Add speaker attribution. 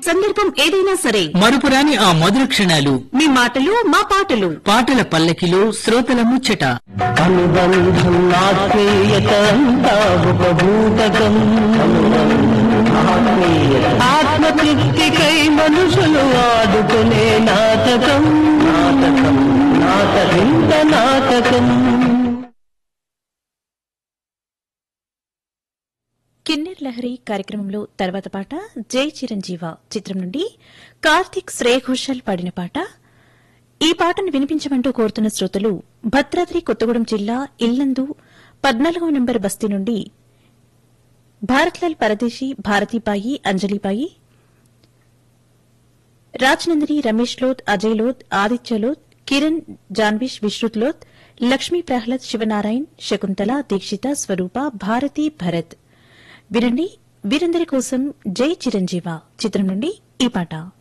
Speaker 1: సందర్భం ఏదైనా సరే
Speaker 2: మరుపురాని ఆ మధుర క్షణాలు
Speaker 1: మీ మాటలు మా పాటలు
Speaker 2: పాటల పల్లకిలో శ్రోతల ముచ్చట
Speaker 3: అనుబంధం ఆత్మీయత అంతా ఒక భూతకం ఆత్మతృప్తికై మనుషులు ఆడుకునే నాటకం నాటకం నాటకింత నాటకం
Speaker 4: కిన్నెర్ లహరి కార్యక్రమంలో తర్వాత పాట జై చిరంజీవ చిత్రం నుండి కార్తిక్ శ్రేయ ఘోషాల్ పాడిన పాట ఈ పాటను వినిపించమంటూ కోరుతున్న శ్రోతలు భద్రాద్రి కొత్తగూడెం జిల్లా ఇల్లందు పద్నాలుగో నంబర్ బస్తీ నుండి భారత్లాల్ పరదేశి భారతీబాయి అంజలిబాయి రాజ్నందిని రమేష్ లోత్ అజయ్ లోత్ ఆదిత్య లోత్ కిరణ్ జాన్విష్ విశ్రుత్ లోత్ లక్ష్మీ ప్రహ్లాద్ శివనారాయణ్ శకుంతల దీక్షిత స్వరూప భారతి భరత్ వినండి వీరందరి కోసం జై చిరంజీవ చిత్రం నుండి ఈ పాట